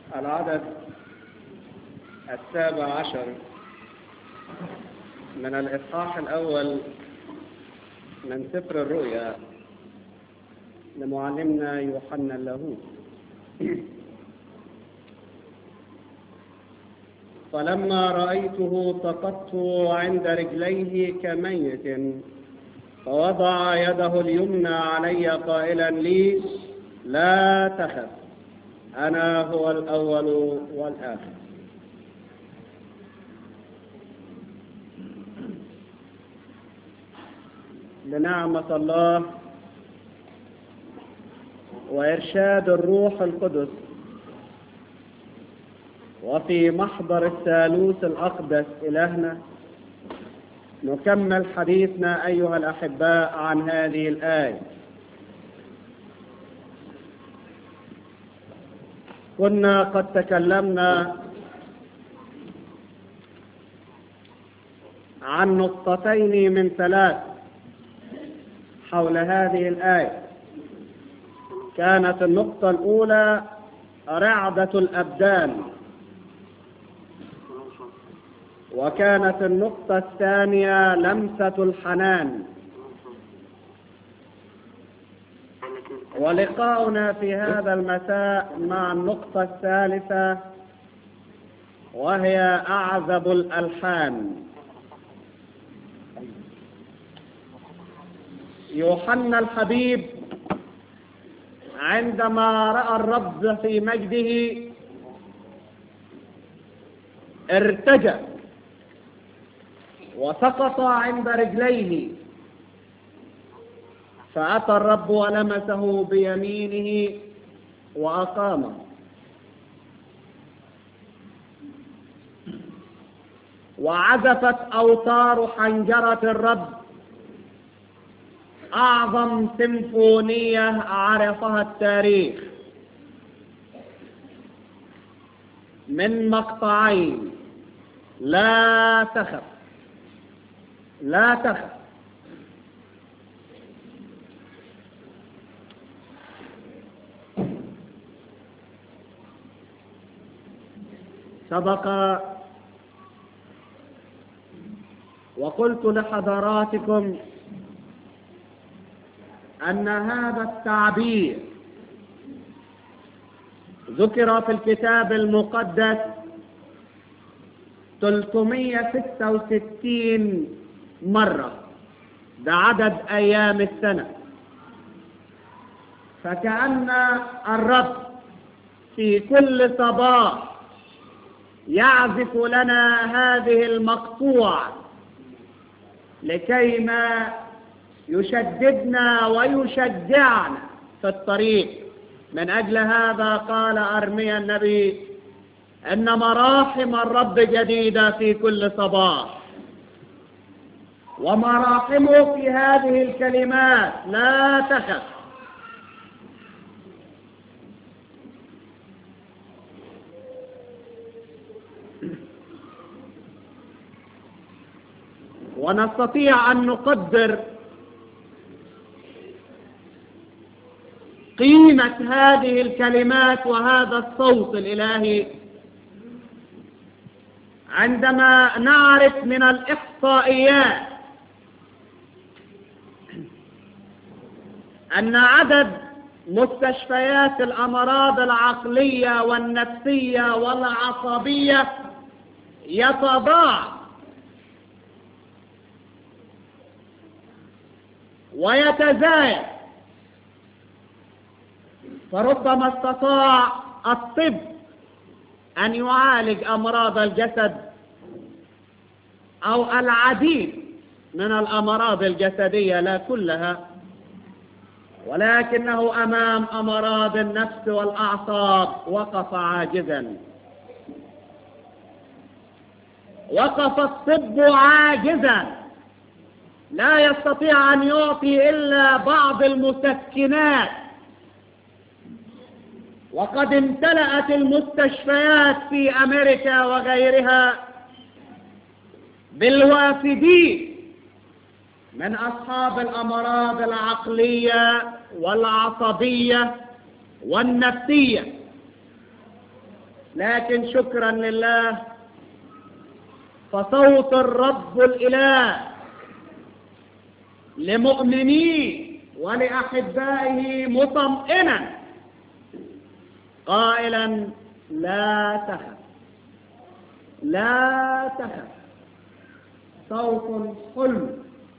العدد السابع عشر من الإصحاح الأول من سفر الرؤيا لمعلمنا يوحنا اللاهوت فلما رأيته سقطت عند رجليه كميت فوضع يده اليمنى علي قائلا لي لا تخف أنا هو الأول والآخر بنعمة الله وإرشاد الروح القدس وفي محضر الثالوث الأقدس إلهنا نكمل حديثنا أيها الأحباء عن هذه الآية كنا قد تكلمنا عن نقطتين من ثلاث حول هذه الآية كانت النقطة الأولى رعدة الأبدان وكانت النقطة الثانية لمسة الحنان ولقاؤنا في هذا المساء مع النقطة الثالثة وهي أعزب الألحان يوحنا الحبيب عندما رأى الرب في مجده ارتجى وسقط عند رجليه فأتى الرب ولمسه بيمينه وأقامه وعزفت أوتار حنجرة الرب أعظم سيمفونية عرفها التاريخ من مقطعين لا تخف لا تخف سبق وقلت لحضراتكم أن هذا التعبير ذكر في الكتاب المقدس 366 مرة ده عدد أيام السنة فكأن الرب في كل صباح يعزف لنا هذه المقطوع لكيما يشددنا ويشجعنا في الطريق من أجل هذا قال أرميا النبي أن مراحم الرب جديدة في كل صباح ومراحمه في هذه الكلمات لا تخف ونستطيع أن نقدر قيمة هذه الكلمات وهذا الصوت الإلهي عندما نعرف من الإحصائيات أن عدد مستشفيات الأمراض العقلية والنفسية والعصبية يتضاعف ويتزايد فربما استطاع الطب أن يعالج أمراض الجسد أو العديد من الأمراض الجسدية لا كلها ولكنه أمام أمراض النفس والأعصاب وقف عاجزا وقف الطب عاجزا لا يستطيع أن يعطي إلا بعض المسكنات وقد امتلأت المستشفيات في أمريكا وغيرها بالوافدين من أصحاب الأمراض العقلية والعصبية والنفسية لكن شكرا لله فصوت الرب الإله لمؤمنيه ولأحبائه مطمئنا قائلا لا تخف لا تخف صوت حلو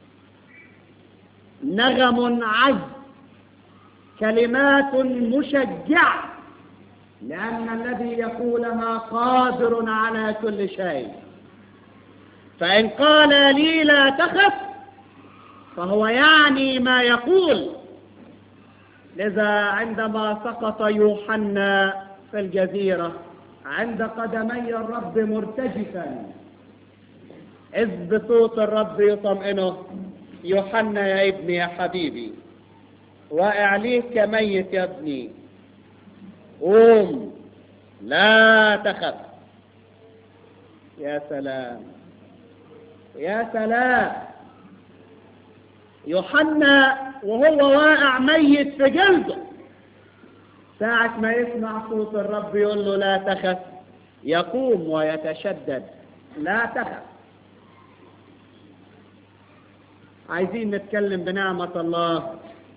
نغم عذب كلمات مشجعة لأن الذي يقولها قادر على كل شيء فإن قال لي لا تخف فهو يعني ما يقول لذا عندما سقط يوحنا في الجزيرة عند قدمي الرب مرتجفا إذ بصوت الرب يطمئنه يوحنا يا ابني يا حبيبي وإعليك كميت يا ابني قوم لا تخف يا سلام يا سلام يوحنا وهو واقع ميت في جلده ساعة ما يسمع صوت الرب يقول له لا تخف يقوم ويتشدد لا تخف عايزين نتكلم بنعمة الله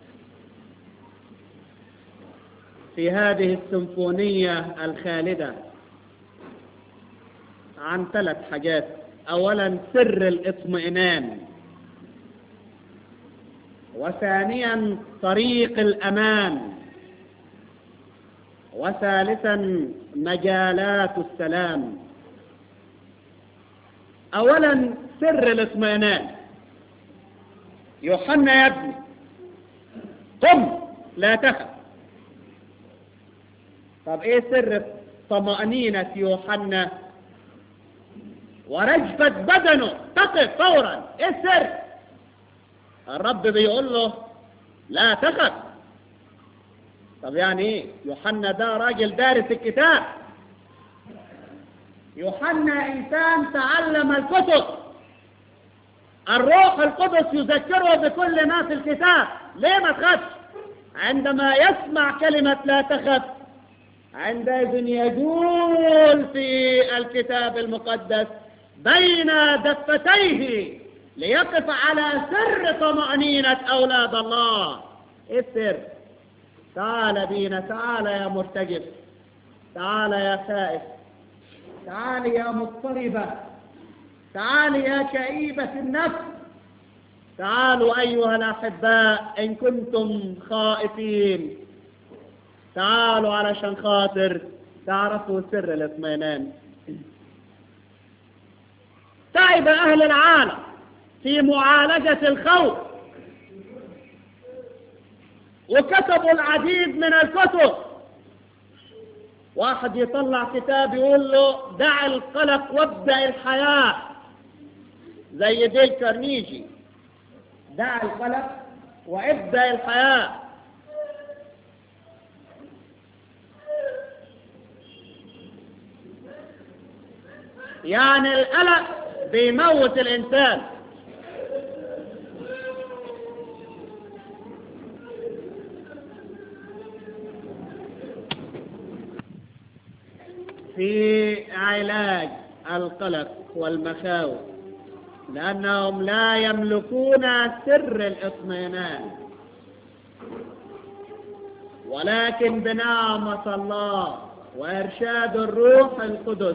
في هذه السيمفونية الخالدة عن ثلاث حاجات أولا سر الاطمئنان وثانيا طريق الأمان وثالثا مجالات السلام أولا سر الاطمئنان يوحنا يا ابني قم لا تخف طب ايه سر طمأنينة يوحنا ورجفة بدنه تقف فورا ايه السر الرب بيقول له لا تخف طب يعني ايه يوحنا ده راجل دارس الكتاب يوحنا انسان تعلم الكتب الروح القدس يذكره بكل ما في الكتاب ليه ما تخافش عندما يسمع كلمة لا تخف عندئذ يجول في الكتاب المقدس بين دفتيه ليقف على سر طمأنينة أولاد الله إيه السر تعال بينا تعال يا مرتجف تعال يا خائف تعال يا مضطربة تعال يا كئيبة النفس تعالوا أيها الأحباء إن كنتم خائفين تعالوا علشان خاطر تعرفوا سر الاطمئنان تعب أهل العالم في معالجة الخوف وكتبوا العديد من الكتب واحد يطلع كتاب يقول له دع القلق وابدأ الحياة زي ديل كارنيجي دع القلق وابدأ الحياة يعني القلق بيموت الإنسان في علاج القلق والمخاوف لأنهم لا يملكون سر الاطمئنان ولكن بنعمة الله وإرشاد الروح القدس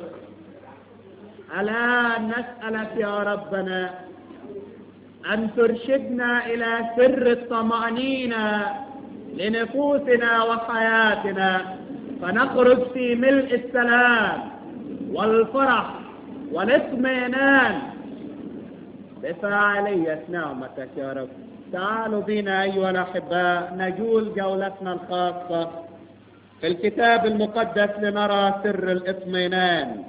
الآن نسألك يا ربنا أن ترشدنا إلى سر الطمأنينة لنفوسنا وحياتنا فنخرج في ملء السلام والفرح والاطمئنان بفاعلية نعمتك يا رب تعالوا بنا أيها الأحباء نجول جولتنا الخاصة في الكتاب المقدس لنرى سر الاطمئنان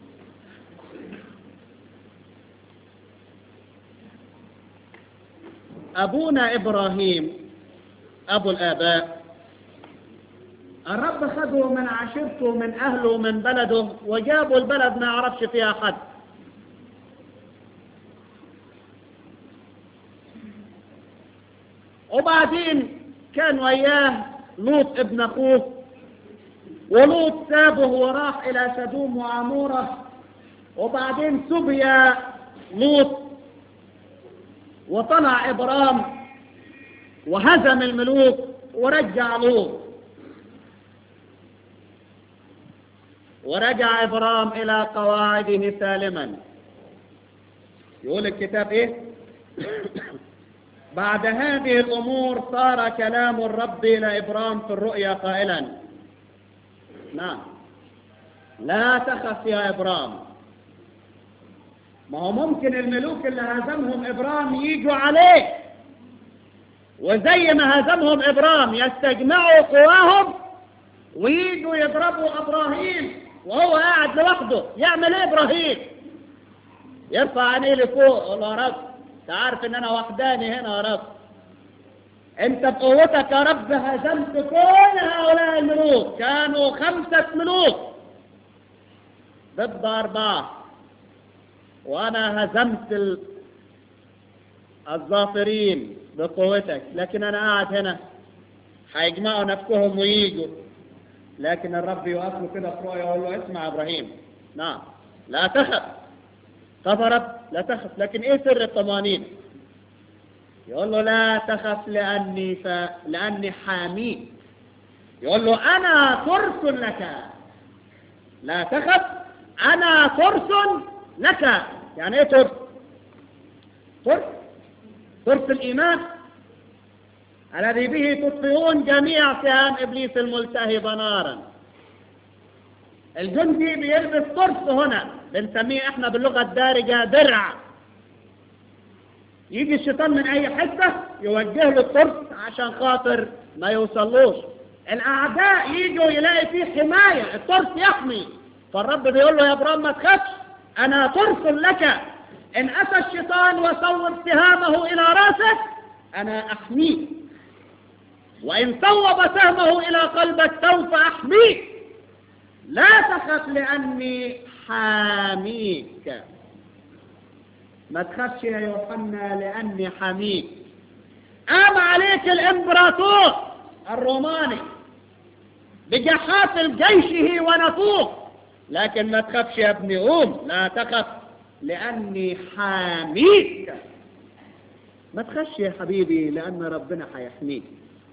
أبونا إبراهيم أبو الآباء الرب خده من عشيرته من أهله من بلده وجابوا البلد ما يعرفش فيها حد وبعدين كان وياه لوط ابن أخوه ولوط سابه وراح إلى سدوم وعمورة وبعدين سبي لوط وطلع إبرام وهزم الملوك ورجع لوط ورجع إبرام إلى قواعده سالما يقول الكتاب إيه بعد هذه الأمور صار كلام الرب إلى إبرام في الرؤيا قائلا نعم لا تخف يا إبرام ما هو ممكن الملوك اللي هزمهم إبرام يجوا عليه وزي ما هزمهم إبرام يستجمعوا قواهم ويجوا يضربوا إبراهيم وهو قاعد لوحده يعمل إيه إبراهيم يرفع عينيه لفوق يقول يا رب انت عارف ان انا وحداني هنا يا رب انت بقوتك يا رب هزمت كل هؤلاء الملوك كانوا خمسة ملوك ضد أربعة وأنا هزمت ال... الظافرين بقوتك لكن أنا قاعد هنا هيجمعوا نفسهم وييجوا لكن الرب يوقف له كده في رؤيا يقول له اسمع يا إبراهيم نعم لا تخف خاف رب لا تخف لكن ايه سر الطمانينه يقول له لا تخف لاني ف... لاني حاميك يقول له انا فرس لك لا تخف انا فرس لك يعني ايه فرس فرس فرس الايمان الذي به تطفئون جميع سهام ابليس الملتهبه نارا الجندي بيلبس فرس هنا بنسميه احنا باللغه الدارجه درع يجي الشيطان من اي حته يوجه له الطرس عشان خاطر ما يوصلوش الاعداء يجوا يلاقي فيه حمايه الطرس يحمي فالرب بيقول له يا ابراهيم ما تخافش انا طرس لك ان اتى الشيطان وصوب سهامه الى راسك انا احميك وان صوب سهمه الى قلبك سوف احميك لا تخف لاني حاميك ما تخافش يا يوحنا لاني حميك قام عليك الامبراطور الروماني بجحافل جيشه ونفوق لكن ما تخافش يا ابني قوم لا تخف لاني حاميك ما تخافش يا حبيبي لان ربنا هيحميك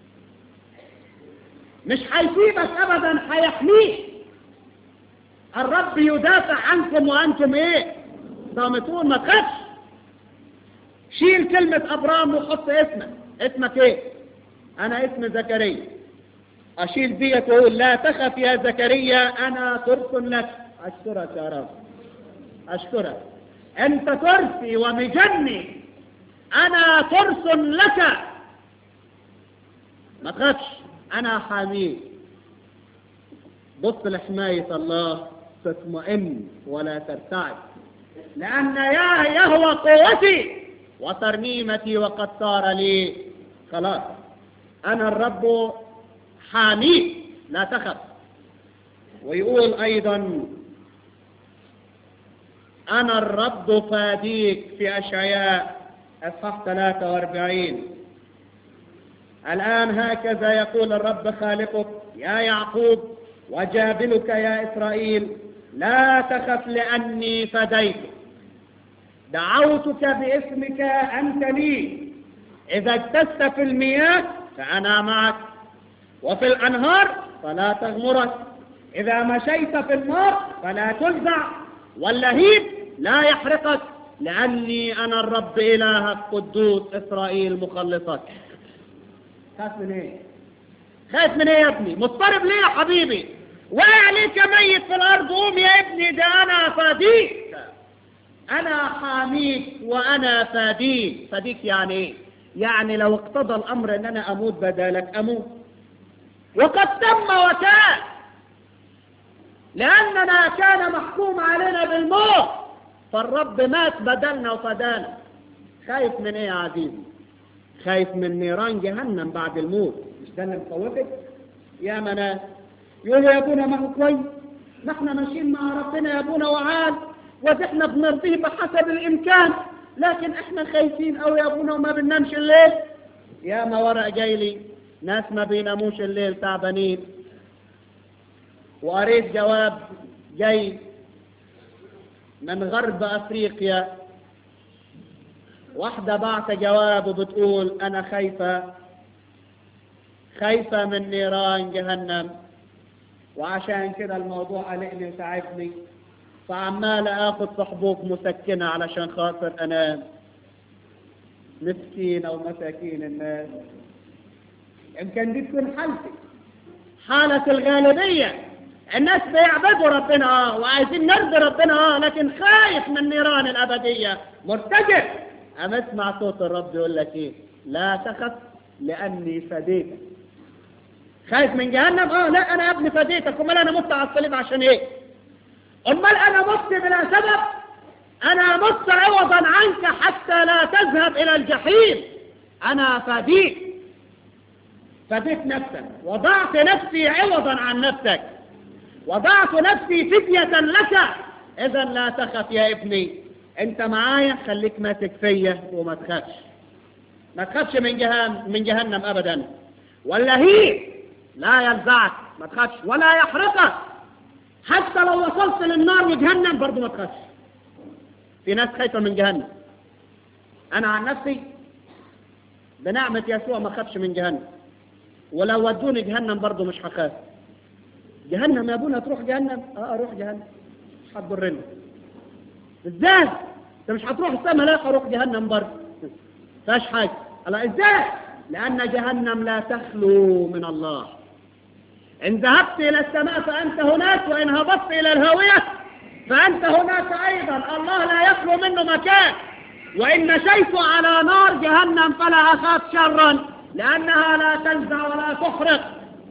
مش هيسيبك ابدا هيحميك الرب يدافع عنكم وانتم ايه صامتون ما تخافش شيل كلمة ابرام وحط اسمك اسمك ايه انا اسمي زكريا اشيل ديت واقول لا تخف يا زكريا انا ترس لك اشكرك يا رب اشكرك انت ترسي ومجني انا ترس لك ما تخافش انا حاميك بص لحماية الله تطمئن ولا ترتعد لأن يا يهوى قوتي وترنيمتي وقد صار لي خلاص أنا الرب حاميك لا تخف ويقول أيضا أنا الرب فاديك في أشعياء أصحاح 43 الآن هكذا يقول الرب خالقك يا يعقوب وجابلك يا إسرائيل لا تخف لأني فديتك دعوتك باسمك أنت لي إذا اجتزت في المياه فأنا معك وفي الأنهار فلا تغمرك إذا مشيت في النار فلا تجزع واللهيب لا يحرقك لأني أنا الرب إلهك قدوس إسرائيل مخلصك خاف من إيه؟ خايف من إيه يا ابني؟ مضطرب ليه يا حبيبي؟ وقع عليك ميت في الأرض قوم يا ابني ده أنا فاديك أنا حاميك وأنا فاديك فاديك يعني إيه؟ يعني لو اقتضى الأمر أن أنا أموت بدالك أموت وقد تم وكان لأننا كان محكوم علينا بالموت فالرب مات بدلنا وفدانا خايف من ايه يا عزيزي خايف من نيران جهنم بعد الموت مش ده اللي مخوفك يا مناس يقول يا ابونا ما هو كويس ما احنا ماشيين مع ربنا يا ابونا وعال واحنا بنرضيه بحسب الامكان لكن احنا خايفين قوي يا ابونا وما بننامش الليل يا ما ورق جاي لي ناس ما بيناموش الليل تعبانين وقريت جواب جاي من غرب افريقيا واحدة بعت جواب وبتقول انا خايفة خايفة من نيران جهنم وعشان كده الموضوع قلقني وتعبني فعمال اخد صحبوك مسكنة علشان خاطر انام مسكينة ومساكين الناس يمكن دي تكون حالتي حالة الغالبية الناس بيعبدوا ربنا اه وعايزين نرضي ربنا اه لكن خايف من نيران الأبدية مرتجف أم اسمع صوت الرب يقول لك ايه لا تخف لأني فديتك خايف من جهنم اه لا أنا يا ابني فديتك امال أنا مت على الصليب عشان ايه امال أنا مت بلا سبب أنا مت عوضا عنك حتى لا تذهب إلى الجحيم أنا فديت فديت نفسك وضعت نفسي عوضا عن نفسك وضعت نفسي فدية لك إذا لا تخف يا ابني أنت معايا خليك ماسك فيا وما تخافش ما تخافش من جهنم من جهنم أبدا ولا هي لا ينزعك ما تخافش ولا يحرقك حتى لو وصلت للنار وجهنم برضه ما تخافش في ناس خايفة من جهنم أنا عن نفسي بنعمة يسوع ما خافش من جهنم ولو ودوني جهنم برضه مش هخاف جهنم يا ابونا تروح جهنم اه اروح جهنم مش هتضرني ازاي انت مش هتروح السما لا اروح جهنم برضه فاش حاجه الله ازاي لان جهنم لا تخلو من الله ان ذهبت الى السماء فانت هناك وان هبطت الى الهاويه فانت هناك ايضا الله لا يخلو منه مكان وان مشيت على نار جهنم فلا اخاف شرا لانها لا تنزع ولا تحرق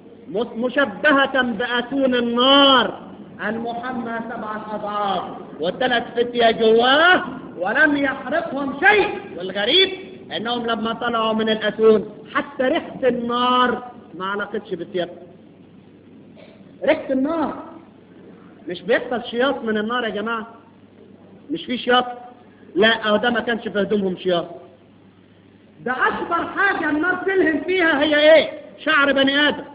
مشبهة بأتون النار المحمى سبعة أضعاف والثلاث فتية جواه ولم يحرقهم شيء والغريب أنهم لما طلعوا من الأتون حتى ريحة النار ما علاقتش بالثياب ريحة النار مش بيحصل شياط من النار يا جماعة مش في شياط لا أو ده ما كانش في هدومهم شياط ده أكبر حاجة النار تلهم فيها هي إيه شعر بني آدم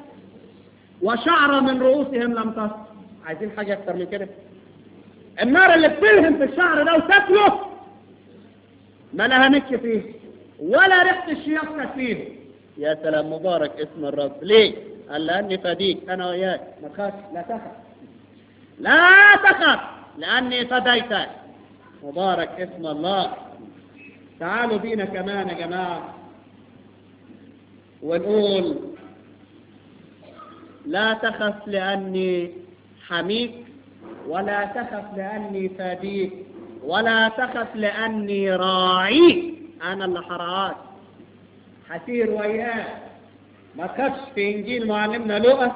وشعر من رؤوسهم لم تصل عايزين حاجة أكتر من كده النار اللي بتلهم في الشعر ده وتاكله ما لهمتش فيه ولا ريحة الشياط كانت فيه يا سلام مبارك اسم الرب ليه؟ قال لأني فديك أنا وياك ما تخافش لا تخف لا تخف لأني فديتك مبارك اسم الله تعالوا بينا كمان يا جماعة ونقول لا تخف لأني حميك ولا تخف لأني فاديك ولا تخف لأني راعيك أنا اللي حرعاك حسير وياك ما تخافش في إنجيل معلمنا لؤى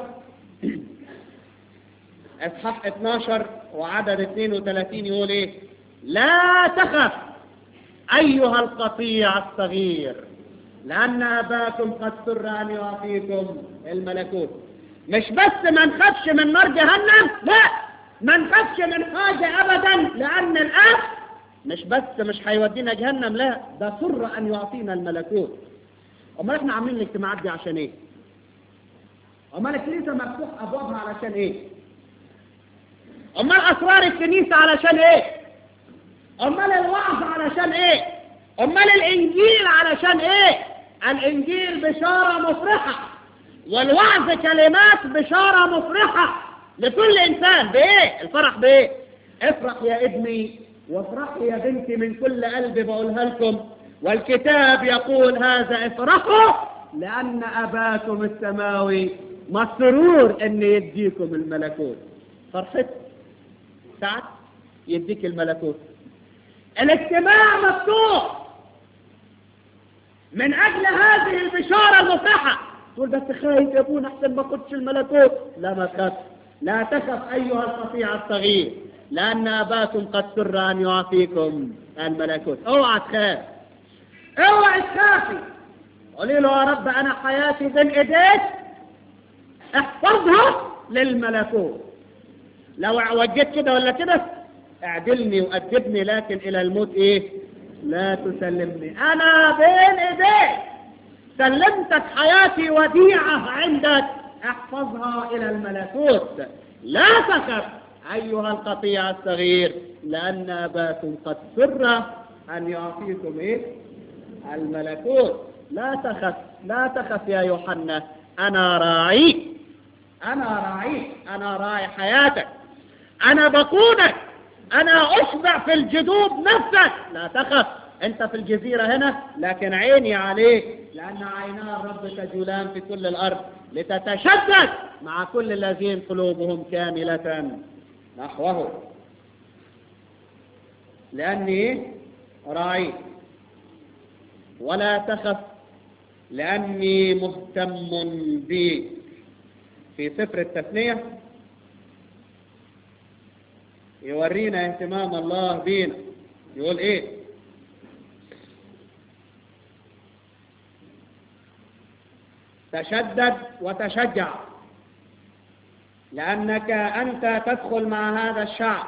إصحاح 12 وعدد 32 يقول إيه لا تخف أيها القطيع الصغير لأن أباكم قد سر أن يعطيكم الملكوت مش بس ما نخافش من نار جهنم لا ما نخافش من حاجة أبدا لأن الآب مش بس مش هيودينا جهنم لا ده سر أن يعطينا الملكوت أمال إحنا عاملين الاجتماعات دي عشان إيه؟ أمال الكنيسة مفتوح أبوابها علشان إيه؟ أمال أسرار الكنيسة علشان إيه؟ أمال الوعظ علشان إيه؟ أمال الإنجيل علشان إيه؟ الإنجيل بشارة مفرحة والوعظ كلمات بشارة مفرحة لكل إنسان بإيه؟ الفرح بإيه؟ افرح يا ابني وافرحي يا بنتي من كل قلبي بقولها لكم والكتاب يقول هذا افرحوا لأن أباكم السماوي مسرور أن يديكم الملكوت فرحت ساعات يديك الملكوت الاجتماع مفتوح من أجل هذه البشارة المفرحة تقول بس خايف يا ابونا احسن ما اخدش الملكوت لا ما تخاف لا تخف ايها القطيع الصغير لان اباكم قد سر ان يعطيكم الملكوت اوعى تخاف اوعى تخافي قولي له يا رب انا حياتي بين ايديك احفظها للملكوت لو وجدت كده ولا كده اعدلني وادبني لكن الى الموت ايه لا تسلمني انا بين ايديك سلمتك حياتي وديعة عندك احفظها إلى الملكوت لا تخف أيها القطيع الصغير لأن أباكم قد سر أن يعطيكم إيه؟ الملكوت لا تخف لا تخف يا يوحنا أنا راعيك أنا راعيك أنا راعي حياتك أنا بقودك أنا أشبع في الجدوب نفسك لا تخف أنت في الجزيرة هنا لكن عيني عليك لأن عينا الرب تجولان في كل الأرض لتتشدد مع كل الذين قلوبهم كاملة نحوه لأني راعي ولا تخف لأني مهتم بك في سفر التثنية يورينا اهتمام الله بينا يقول ايه تشدد وتشجع لأنك أنت تدخل مع هذا الشعب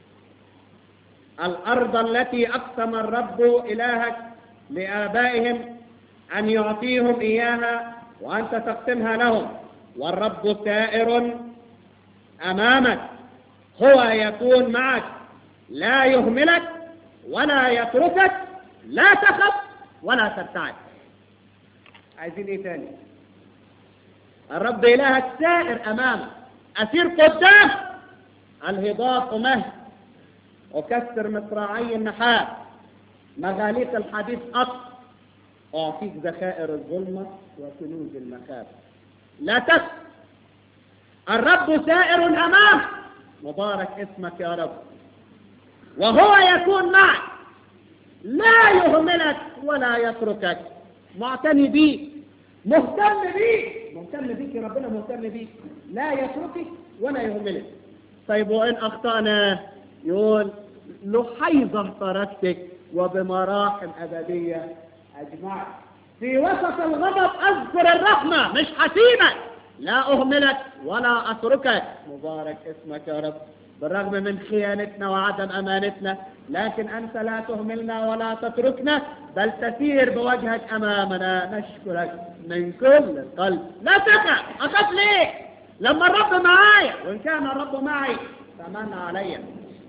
الأرض التي أقسم الرب إلهك لآبائهم أن يعطيهم إياها وأنت تقسمها لهم والرب سائر أمامك هو يكون معك لا يهملك ولا يتركك لا تخف ولا تبتعد عايزين ايه تاني الرب إلهك سائر أمامك أسير قدام الهضاب مهد وكسر مصراعي النحاس مغاليق الحديد قط أعطيك ذخائر الظلمة وكنوز المخافة لا تخف الرب سائر أمامك مبارك اسمك يا رب وهو يكون معك لا يهملك ولا يتركك معتني بيك مهتم بيك مهتم بيك يا ربنا مهتم بيك لا يتركك ولا يهملك طيب وإن أخطأنا يقول لحيظة تركتك وبمراحم أبدية أجمعك في وسط الغضب أذكر الرحمة مش حسيبك لا أهملك ولا أتركك مبارك اسمك يا رب بالرغم من خيانتنا وعدم أمانتنا لكن أنت لا تهملنا ولا تتركنا بل تسير بوجهك أمامنا نشكرك من كل القلب لا تقع أخاف ليه لما الرب معايا وإن كان الرب معي فمن علي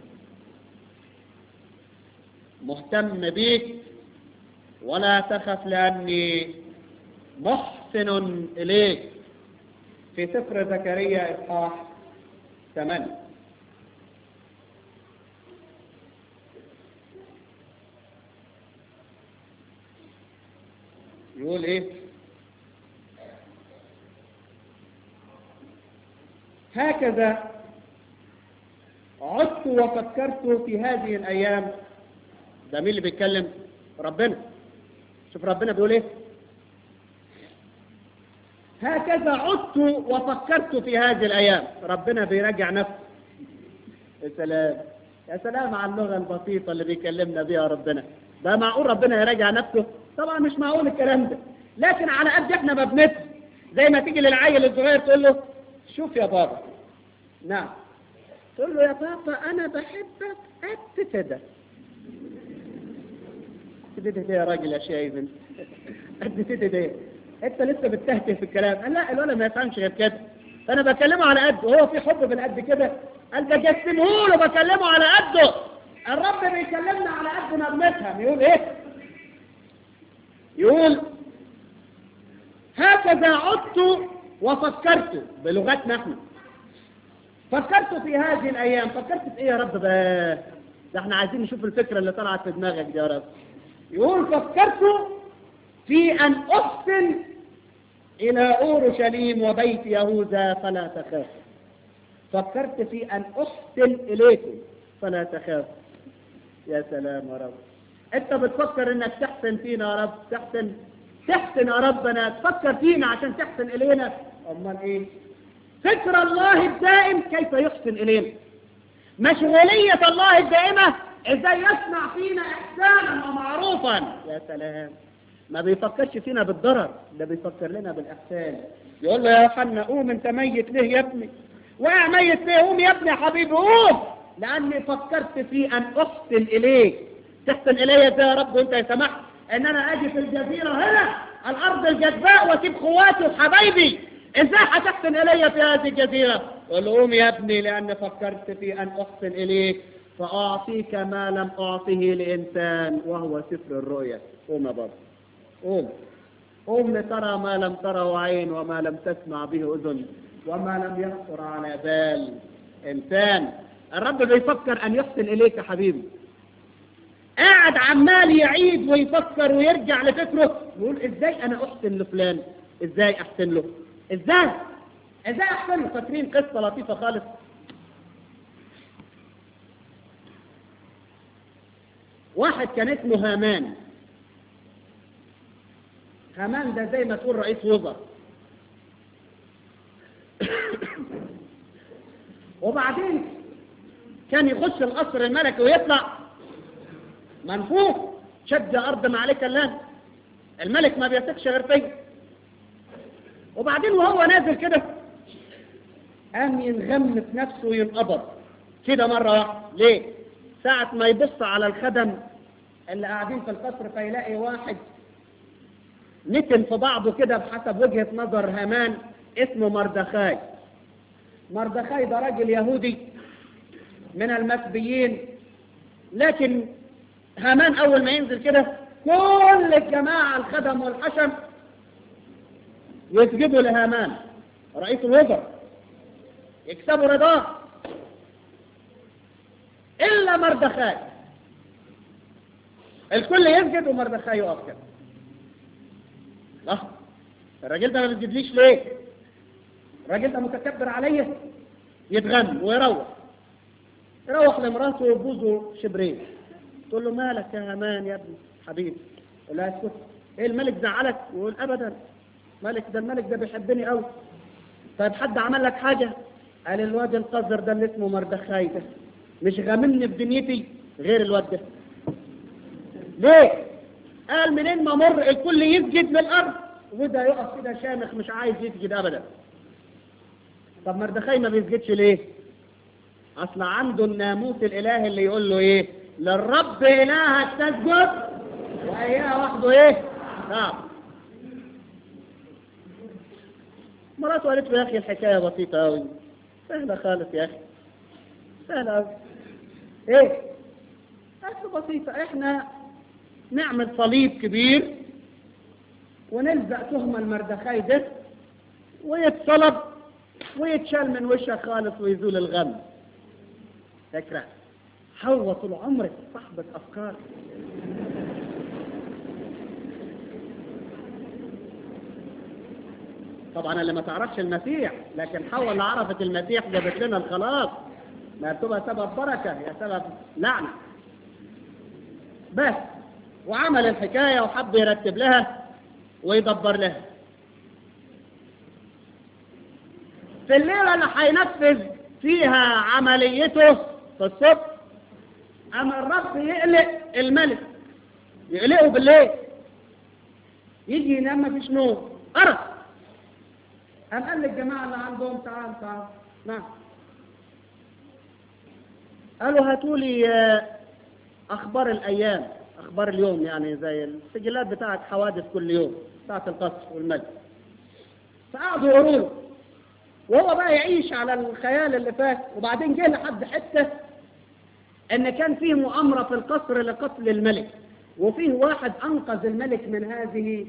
مهتم بيك ولا تخف لأني محسن إليك في سفر زكريا إصحاح ثمانية يقول إيه هكذا عدت وفكرت في هذه الأيام ده مين اللي بيتكلم ربنا شوف ربنا بيقول ايه هكذا عدت وفكرت في هذه الايام ربنا بيراجع نفسه يا سلام يا سلام على اللغه البسيطه اللي بيكلمنا بيها ربنا ده معقول ربنا يراجع نفسه طبعا مش معقول الكلام ده لكن على قد احنا ما بنفهم زي ما تيجي للعيل الصغير تقول له شوف يا بابا نعم تقول له يا بابا انا بحبك قد كده قد كده يا راجل يا شايب قد كده ده انت لسه بتهته في الكلام قال لا الولد ما يفهمش غير كده فانا بكلمه على قده وهو في حب بالقد كده قال بجسمه له بكلمه على قده الرب بيكلمنا على قد ما بنفهم يقول ايه يقول هكذا عدت وفكرت بلغتنا احنا فكرت في هذه الايام فكرت في ايه يا رب بقى ده احنا عايزين نشوف الفكره اللي طلعت في دماغك دي يا رب يقول فكرت في ان احسن الى اورشليم وبيت يهوذا فلا تخاف فكرت في ان احسن اليكم فلا تخاف يا سلام يا رب انت بتفكر انك تحسن فينا يا رب تحسن تحسن يا ربنا تفكر فينا عشان تحسن الينا امال ايه فكر الله الدائم كيف يحسن الينا مشغولية الله الدائمة ازاي يصنع فينا احسانا ومعروفا يا سلام ما بيفكرش فينا بالضرر ده بيفكر لنا بالاحسان يقول له يا يوحنا قوم انت ميت ليه يا ابني واقع ميت ليه قوم يا ابني يا حبيبي قوم لاني فكرت في ان احسن اليك تحسن الي ازاي يا رب وانت سمحت ان انا اجي في الجزيره هنا الارض الجذباء واسيب خواتي وحبايبي ازاي هتحسن الي في هذه الجزيره قل قوم يا ابني لان فكرت في ان احسن اليك فاعطيك ما لم اعطه لانسان وهو سفر الرؤيا قوم يا بابا قوم قوم لترى ما لم تره عين وما لم تسمع به اذن وما لم يخطر على بال انسان الرب بيفكر ان يحسن اليك يا حبيبي قاعد عمال يعيد ويفكر ويرجع لفكره يقول ازاي انا احسن لفلان ازاي احسن له ازاي ازاي احسن له فاكرين قصه لطيفه خالص واحد كان اسمه هامان هامان ده زي ما تقول رئيس وزراء وبعدين كان يخش القصر الملكي ويطلع منفوخ شد ارض ما عليك اللان الملك ما بيثقش غير فيه وبعدين وهو نازل كده قام ينغم في نفسه وينقبض كده مرة واحدة ليه؟ ساعة ما يبص على الخدم اللي قاعدين في القصر فيلاقي واحد نتن في بعضه كده بحسب وجهة نظر هامان اسمه مردخاي مردخاي ده راجل يهودي من المسبيين لكن هامان اول ما ينزل كده كل الجماعة الخدم والحشم يسجدوا لهامان رئيس الوزراء يكسبوا رضاه الا مردخاي الكل يسجد ومردخاي يقف كده لا الراجل ده ما بيسجدليش ليه الراجل ده متكبر عليا يتغم ويروح يروح لمراته ويبوزه شبرين تقول له مالك يا هامان يا ابني حبيبي يقول لها اسكت ايه الملك زعلك يقول ابدا ملك ده الملك ده بيحبني قوي طيب حد عمل لك حاجه قال الواد القذر ده اللي اسمه مردخاي ده مش غاممني في دنيتي غير الواد ده ليه قال منين ما مر الكل يسجد للارض وده يقف كده شامخ مش عايز يسجد ابدا طب مردخاي ما بيسجدش ليه اصل عنده الناموس الالهي اللي يقول له ايه للرب الهك تسجد واياه وحده ايه نعم مراته قالت له يا اخي الحكايه بسيطه قوي سهله خالص يا اخي سهله قوي ايه قالت له بسيطه احنا نعمل صليب كبير ونلزق تهمه المردخاي ده ويتصلب ويتشال من وشك خالص ويزول الغم فكرة حواء طول عمرك صاحبة أفكار طبعا اللي ما تعرفش المسيح لكن حواء اللي عرفت المسيح جابت لنا الخلاص ما بتبقى سبب بركة هي سبب لعنة بس وعمل الحكاية وحب يرتب لها ويدبر لها في الليلة اللي هينفذ فيها عمليته في الصبح أما الرب يقلق الملك يقلقه بالليل يجي ينام مفيش نوم أرق قام قال للجماعة اللي عندهم تعال تعال نعم قالوا هاتوا لي أخبار الأيام أخبار اليوم يعني زي السجلات بتاعت حوادث كل يوم بتاعت القصر والملك فقعدوا يقولوا له وهو بقى يعيش على الخيال اللي فات وبعدين جه لحد حته ان كان فيه مؤامره في القصر لقتل الملك وفيه واحد انقذ الملك من هذه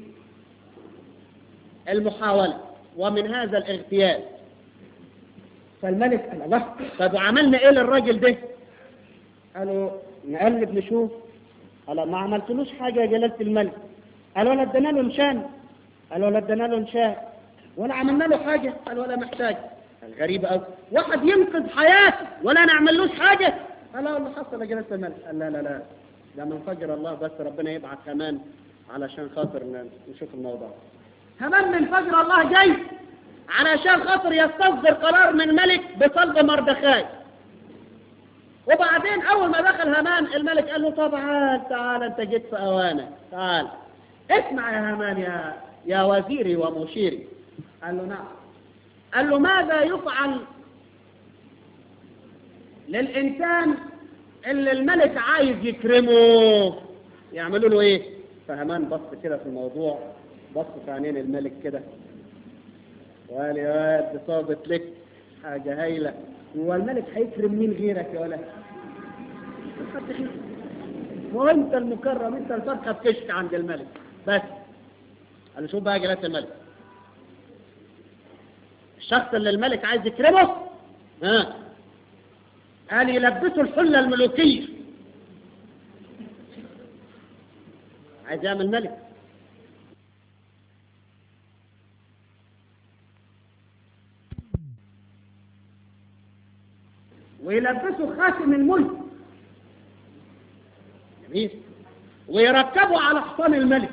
المحاوله ومن هذا الاغتيال فالملك قال الله طب وعملنا ايه للراجل ده قالوا نقلب نشوف قال ما عملتلوش حاجه يا جلاله الملك قال ولا ادينا له نشان قال ولا ادينا له نشان ولا عملنا له حاجة قال ولا محتاج غريب قوي واحد ينقذ حياته ولا نعملوش حاجة قال لا اللي حصل يا جلالة الملك قال لا لا لا ده من فجر الله بس ربنا يبعث كمان علشان خاطر نشوف الموضوع كمان من فجر الله جاي علشان خاطر يستصدر قرار من ملك بصلب مردخاي وبعدين اول ما دخل هامان الملك قال له طبعا تعال انت جيت في اوانك تعال اسمع يا هامان يا يا وزيري ومشيري قال له نعم قال له ماذا يفعل للإنسان اللي الملك عايز يكرمه يعملوا له ايه فهمان بص كده في الموضوع بص في عينين الملك كده وقال يا واد صابت لك حاجة هايلة هو الملك هيكرم مين غيرك يا ولد؟ حد غيرك هو انت المكرم انت الفرخة بكشك عند الملك بس قال له شوف بقى جلالة الملك الشخص اللي الملك عايز يكرمه ها قال يلبسه الحلة الملوكية عايز يعمل ملك ويلبسه خاتم الملك جميل ويركبه على حصان الملك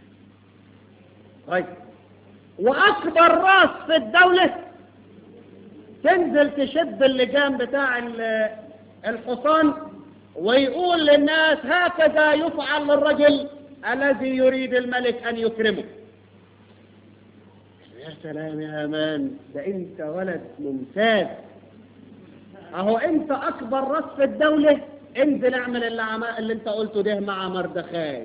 طيب واكبر راس في الدولة تنزل تشد اللجام بتاع ال- الحصان ويقول للناس هكذا يفعل للرجل الذي يريد الملك ان يكرمه يا سلام يا هامان ده انت ولد ممتاز اهو انت اكبر راس في الدولة انزل اعمل اللي, عم... اللي انت قلته ده مع مردخاي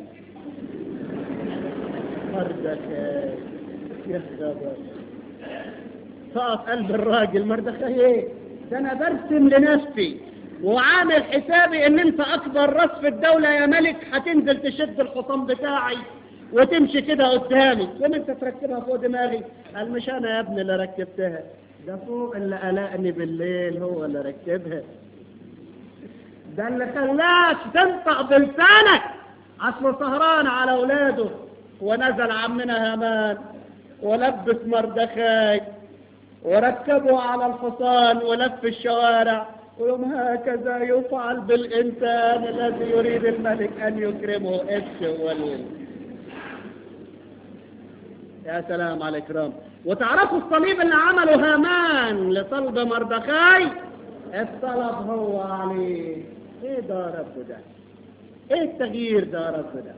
مردخاي يا خبر سقط قلب الراجل مردخاي ايه ده انا برسم لنفسي وعامل حسابي ان انت اكبر راس في الدولة يا ملك هتنزل تشد الحصان بتاعي وتمشي كده قدامي ثم انت تركبها فوق دماغي قال مش انا يا ابني اللي ركبتها ده فوق اللي قلقني بالليل هو اللي ركبها ده اللي خلاك تنطق بلسانك اصله سهران على اولاده ونزل عمنا هامان ولبس مردخاي وركبه على الحصان ولف الشوارع ويوم هكذا يفعل بالإنسان الذي يريد الملك أن يكرمه الشغل يا سلام على الإكرام وتعرفوا الصليب اللي عمله هامان لصلب مردخاي الطلب هو عليه ايه ده رب ده ايه التغيير ده رب ده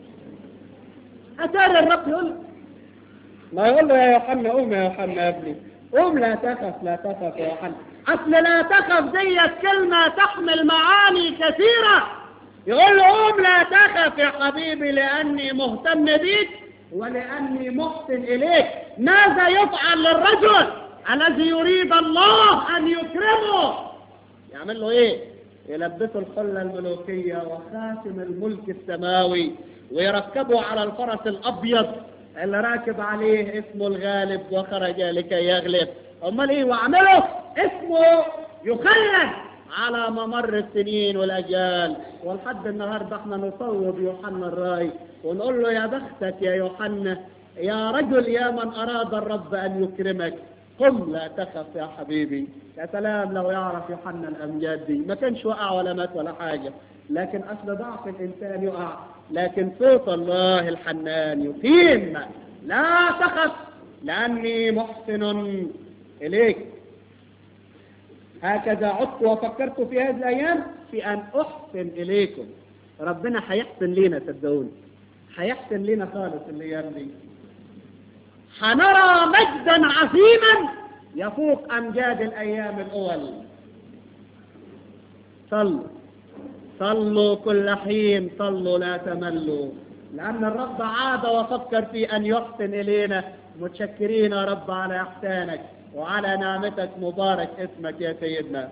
اتاري الرب يقول ما يقول له يا يوحنا قوم يا يوحنا يا ابني قوم لا تخف لا تخف يا يوحنا اصل لا تخف ديت كلمة تحمل معاني كثيرة يقول له قوم لا تخف يا حبيبي لاني مهتم بيك ولاني محسن اليك ماذا يفعل للرجل الذي يريد الله ان يكرمه يعمل له ايه يلبسه الحلة الملوكية وخاتم الملك السماوي ويركبه على الفرس الابيض اللي راكب عليه اسمه الغالب وخرج لكي يغلب امال ايه واعمله اسمه يخلد على ممر السنين والاجيال ولحد النهارده احنا نصوب يوحنا الراي ونقول له يا بختك يا يوحنا يا رجل يا من اراد الرب ان يكرمك قم لا تخف يا حبيبي يا سلام لو يعرف يوحنا الامجاد دي ما كانش وقع ولا مات ولا حاجه لكن اصل ضعف الانسان يقع لكن صوت الله الحنان يقيم لا تخف لاني محسن اليك هكذا عدت وفكرت في هذه الايام في ان احسن اليكم ربنا هيحسن لينا صدقوني هيحسن لينا خالص الايام دي هنرى مجدا عظيما يفوق امجاد الايام الاول صلوا صلوا كل حين صلوا لا تملوا لأن الرب عاد وفكر في أن يحسن إلينا متشكرين يا رب على إحسانك وعلى نعمتك مبارك اسمك يا سيدنا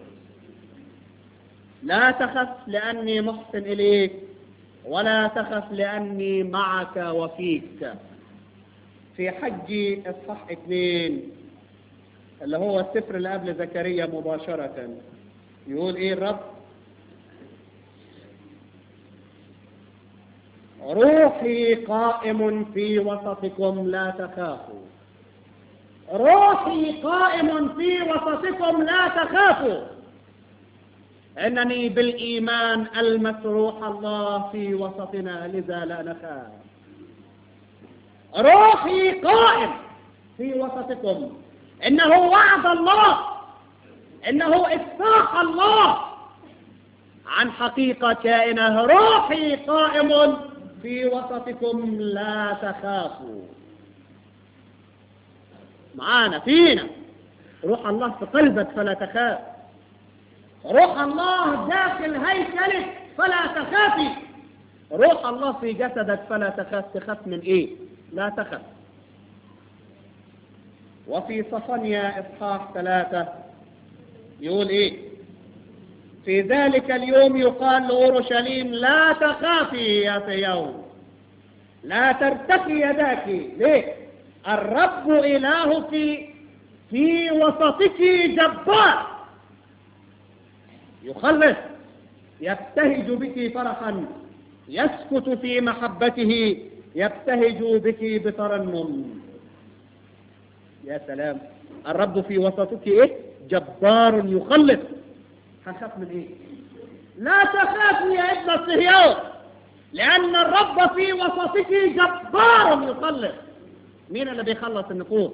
لا تخف لأني محسن إليك ولا تخف لأني معك وفيك في حج إصحاح اثنين اللي هو السفر اللي قبل زكريا مباشرة يقول إيه الرب روحي قائم في وسطكم لا تخافوا روحي قائم في وسطكم لا تخافوا انني بالايمان المس روح الله في وسطنا لذا لا نخاف روحي قائم في وسطكم انه وعد الله انه اتفاق الله عن حقيقه كائنه روحي قائم في وسطكم لا تخافوا معانا فينا روح الله في قلبك فلا تخاف روح الله داخل هيكلك فلا تخافي روح الله في جسدك فلا تخاف تخاف من ايه لا تخف وفي صفنيا إصحاح ثلاثة يقول إيه في ذلك اليوم يقال لأورشليم لا تخافي يا صيون لا ترتخي يداك ليه الرب إلهك في وسطك جبار يخلص يبتهج بك فرحا يسكت في محبته يبتهج بك بترنم يا سلام الرب في وسطك ايه جبار يخلص هنخاف من ايه لا تخافي يا ابن الصهيون لان الرب في وسطك جبار يخلص مين اللي بيخلص النفوس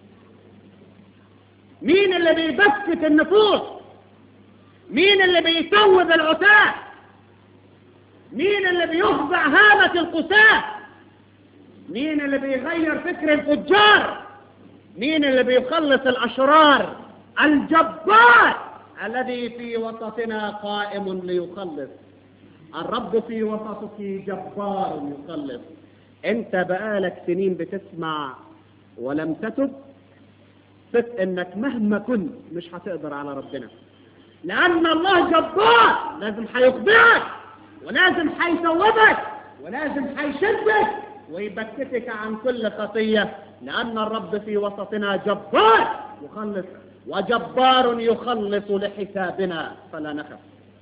مين اللي بيبكت النفوس مين اللي بيتوب العتاة مين اللي بيخضع هامة القساة مين اللي بيغير فكر الفجار مين اللي بيخلص الأشرار الجبار الذي في وسطنا قائم ليخلص الرب في وسطك جبار يخلص انت بقالك سنين بتسمع ولم تتب ثق انك مهما كنت مش هتقدر على ربنا لان الله جبار لازم هيخضعك ولازم هيتوبك ولازم هيشدك ويبكتك عن كل خطية لأن الرب في وسطنا جبار يخلص وجبار يخلص لحسابنا فلا نخف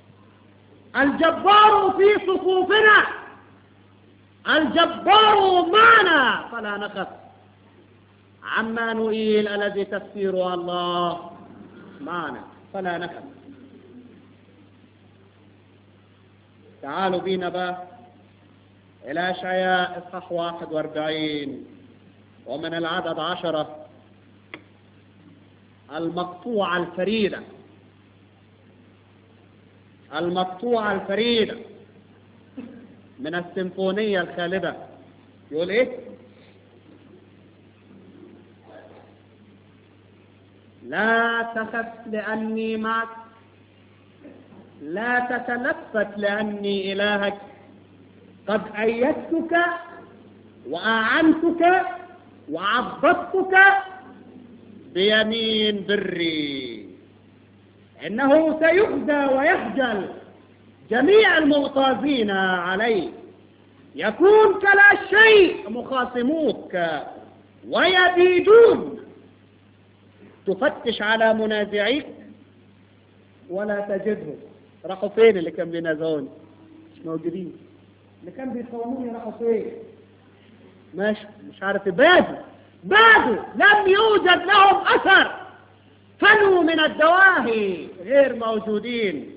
الجبار في صفوفنا الجبار معنا فلا نخف عمانوئيل الذي تفسيره الله معنا فلا نخف تعالوا بينا بقى إلى أشعياء إصحاح 41 ومن العدد عشرة المقطوعة الفريدة المقطوعة الفريدة من السيمفونية الخالدة يقول إيه؟ لا تخف لأني معك لا تتلفت لأني إلهك قد أيدتك وأعنتك وعضدتك بيمين بري إنه سيخزى ويخجل جميع المغتاظين عليه يكون كلا شيء مخاصموك ويبيدون تفتش على منازعيك ولا تجدهم راحوا فين اللي كان بينازعوني مش موجودين اللي كان بيقاوموني راحوا فين ماشي مش عارف بادوا بادوا لم يوجد لهم اثر فنوا من الدواهي غير موجودين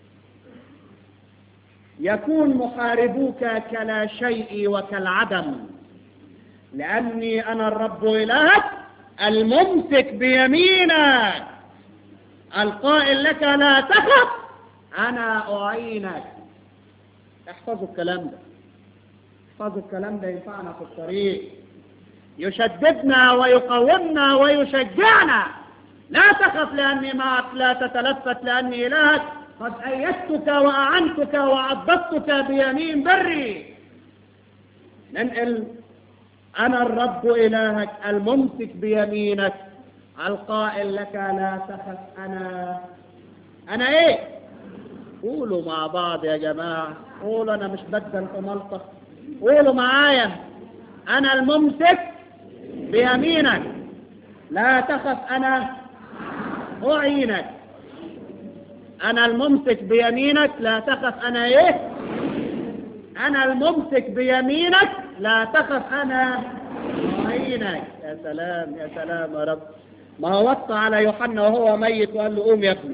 يكون محاربوك كلا شيء وكالعدم لأني أنا الرب إلهك الممسك بيمينك القائل لك لا تخف أنا أعينك احفظوا الكلام ده احفظوا الكلام ده ينفعنا في الطريق يشددنا ويقومنا ويشجعنا لا تخف لأني معك لا تتلفت لأني إلهك قد أيدتك وأعنتك وعضدتك بيمين بري ننقل أنا الرب إلهك الممسك بيمينك القائل لك لا تخف أنا أنا إيه قولوا مع بعض يا جماعة قولوا أنا مش بدل في ملطة قولوا معايا أنا الممسك بيمينك لا تخف أنا أعينك أنا الممسك بيمينك لا تخف أنا إيه أنا الممسك بيمينك لا تخف أنا أعينك يا سلام يا سلام يا رب ما هو وطى على يوحنا وهو ميت وقال له قوم يا ابني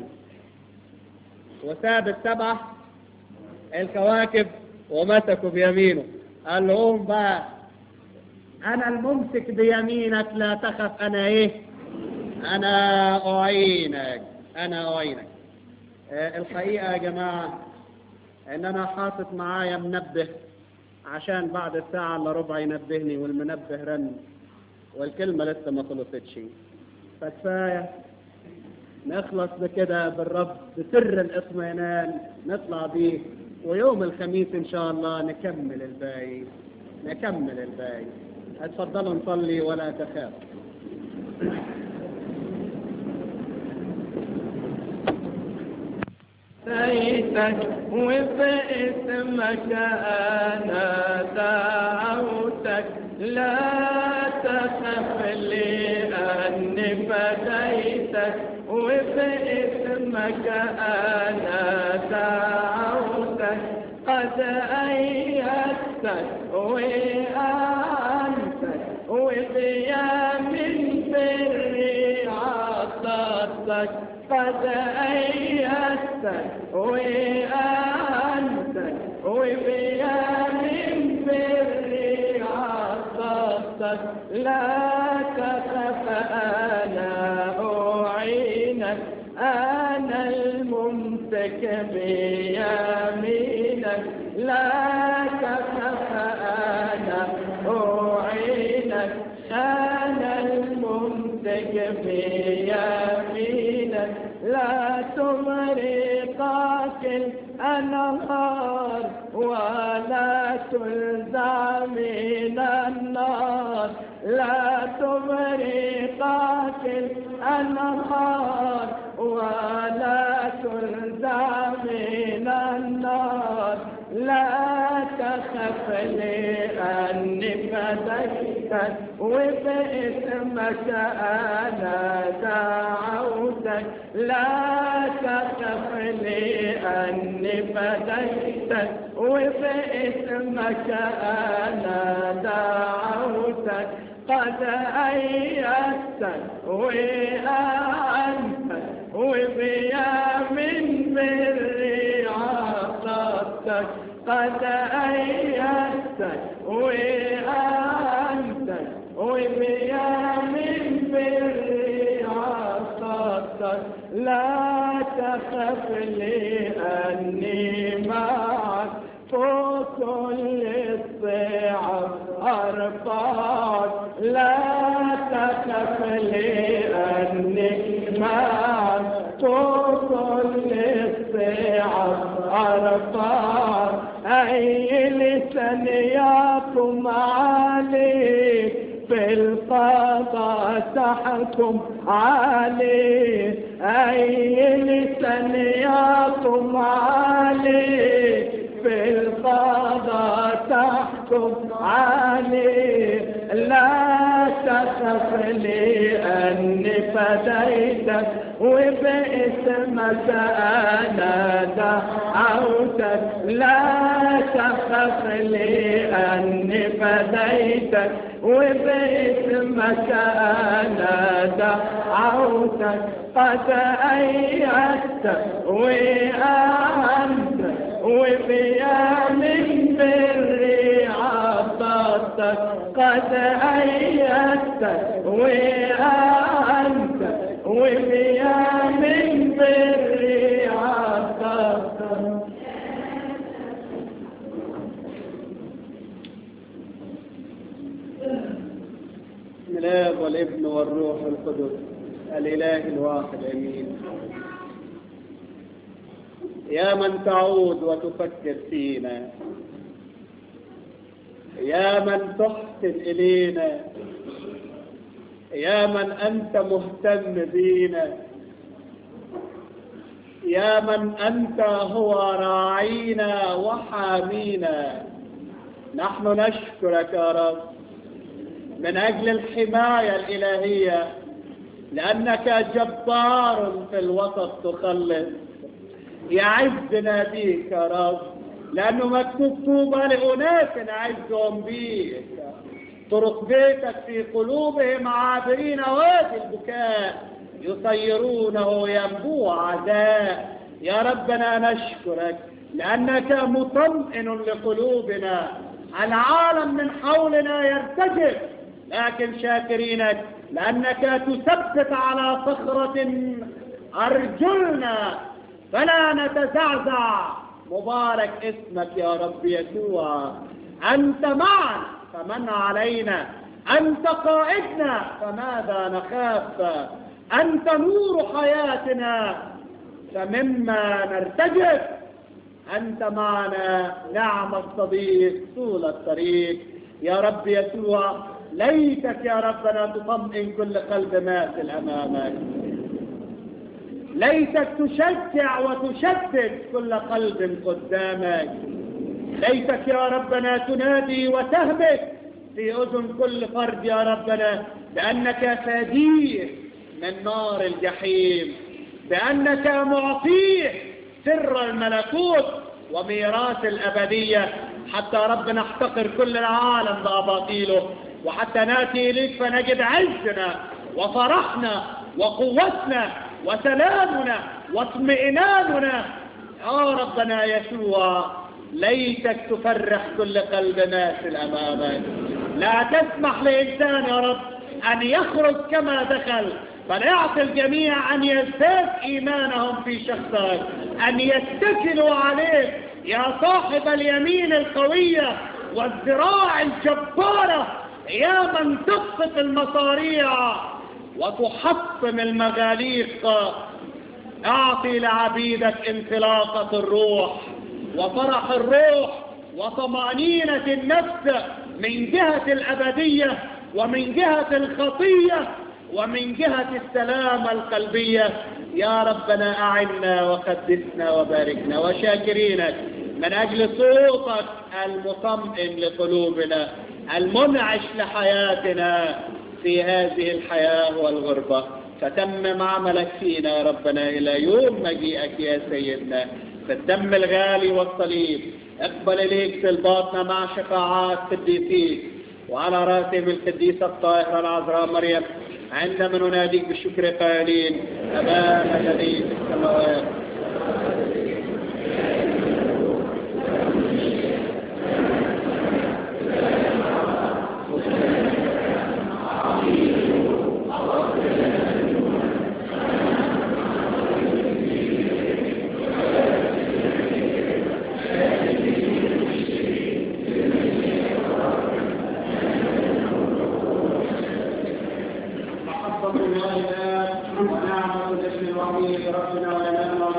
وساب السبعة الكواكب ومسكوا بيمينه قال له قوم بقى أنا الممسك بيمينك لا تخف أنا إيه أنا أعينك أنا أعينك آه، الحقيقة يا جماعة إن أنا حاطط معايا منبه عشان بعد الساعة إلا ربع ينبهني والمنبه رن والكلمة لسه ما خلصتش فكفاية نخلص بكده بالرب بسر الاطمئنان نطلع بيه ويوم الخميس إن شاء الله نكمل الباقي نكمل الباقي اتفضلوا نصلي ولا تخاف فديتك وباسمك أنا دعوتك لا تخف لأني فديتك وباسمك أنا دعوتك قد أيدتك وأنتك وبيامن بري عطتك قد أيدتك وأنتك وبيامن بري عطتك لا تخف أنا أعينك أنا الممسك بيمينك لا تخف أنا أعينك أنا الممسك بيمينك لا تمري قاتل الأنهار ولا تلزع من النار لا تمري قاتل الأنهار ولا تلزع من النار لا تخف لأني فديتك وباسمك أنا دعوتك لا تخف لأني فديتك وباسمك أنا دعوتك قد أيدتك وأعنتك وبيامن بري عطتك قد أيدتك وأعنتك وبيامن بري عطتك لا تخف لأني معك فوق كل الصعب أرفعك لا تخف لأني معك فوق كل الصعب أرفعك أي لسان يقوم عليك في القضاء تحكم عليه أي لسان يقوم عليه في القضاء تحكم عليه لا تخف لأني فديتك وباسمك أنا دعوتك لا تخف لأني فديتك وباسمك أنا دعوتك قد أيدتك وأعنتك وبيامن بري عطتك قد أيدتك وأعنتك وبيامن بري عطتك بسم الاب والابن والروح القدس الاله الواحد امين يا من تعود وتفكر فينا يا من تحسن الينا يا من انت مهتم بينا يا من انت هو راعينا وحامينا نحن نشكرك يا رب من أجل الحماية الإلهية لأنك جبار في الوسط تخلص يعزنا بيك يا رب لأنه مكتوب طوبى لأناس عزهم بيك طرق بيتك في قلوبهم عابرين وادي البكاء يصيرونه ينبوع عزاء يا ربنا نشكرك لأنك مطمئن لقلوبنا العالم من حولنا يرتجف لكن شاكرينك لأنك تثبت على صخرة أرجلنا فلا نتزعزع مبارك اسمك يا رب يسوع أنت معنا فمن علينا أنت قائدنا فماذا نخاف أنت نور حياتنا فمما نرتجف أنت معنا نعم الصديق طول الطريق يا رب يسوع ليتك يا ربنا تطمئن كل قلب ماثل أمامك ليتك تشجع وتشدد كل قلب قدامك ليتك يا ربنا تنادي وتهبط في أذن كل فرد يا ربنا بأنك فديه من نار الجحيم بأنك معطيه سر الملكوت وميراث الأبدية حتى ربنا نحتقر كل العالم بأباطيله وحتى ناتي إليك فنجد عزنا وفرحنا وقوتنا وسلامنا واطمئناننا يا ربنا يسوع ليتك تفرح كل قلب ناسل أمامك لا تسمح لإنسان يا رب أن يخرج كما دخل بل اعطي الجميع أن يزداد إيمانهم في شخصك أن يتكلوا عليك يا صاحب اليمين القوية والذراع الجبارة يا من تبسط المصاريع وتحطم المغاليق اعطي لعبيدك انطلاقة الروح وفرح الروح وطمأنينة النفس من جهة الأبدية ومن جهة الخطية ومن جهة السلامة القلبية يا ربنا أعنا وقدسنا وباركنا وشاكرينك من أجل صوتك المطمئن لقلوبنا المنعش لحياتنا في هذه الحياة والغربة فتمم عملك فينا يا ربنا إلى يوم مجيئك يا سيدنا فالدم الغالي والصليب اقبل إليك طلباتنا مع شفاعات قديسيك وعلى راسهم القديسة الطاهرة العذراء مريم عندما نناديك بالشكر قائلين أبانا الذي في السماوات محبة الوالدات ونعمة الاسم الوحيد ربنا ولنا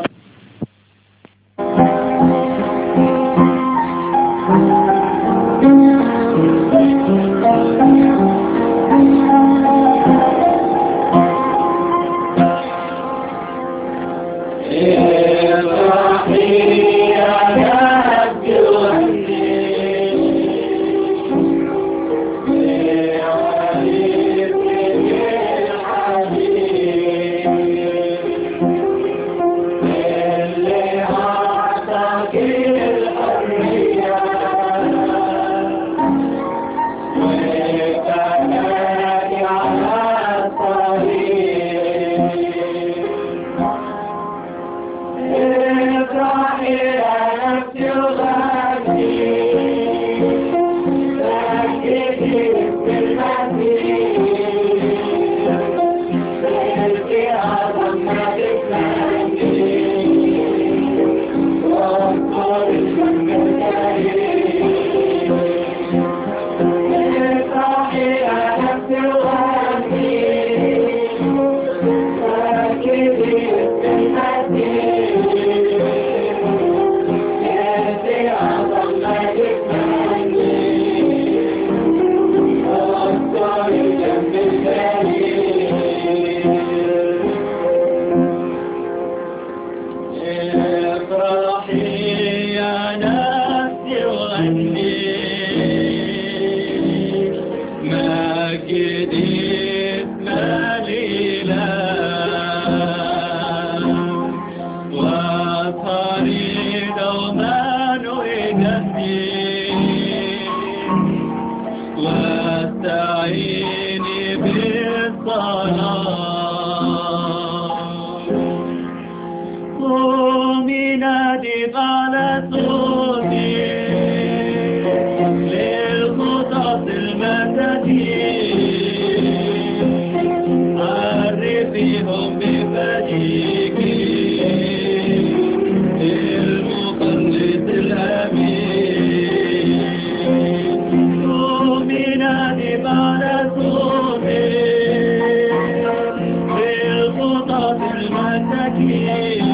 المساكين